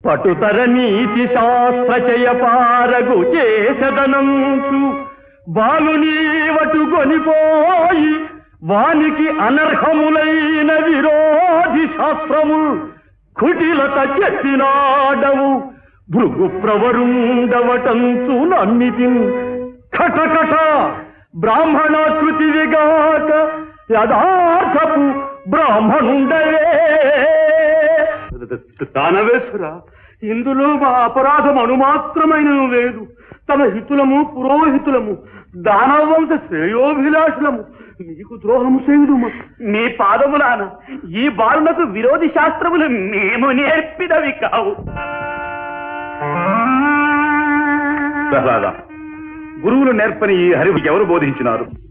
పటుతర నీతి శాస్త్రచయ పారగు చేసదనంచు బాలుని వటు కొనిపోయి వానికి అనర్హములైన విరోధి శాస్త్రముల్ కుటిలత చెప్పినాడవు భృగు ప్రవరుండవటంచు నమ్మితి కటకట బ్రాహ్మణాకృతివిగాక యథార్థపు బ్రాహ్మణుండవే దానవేశ్వర ఇందులో మా అపరాధం అణుమాత్రమైన లేదు తమ హితులము పురోహితులము దానవంశ శ్రేయోభిలాషులము మీకు ద్రోహము చేయుదు మీ పాదములాన ఈ బాలునకు విరోధి శాస్త్రములు మేము నేర్పినవి కావు ప్రహ్లాద గురువులు నేర్పని ఈ హరి ఎవరు బోధించినారు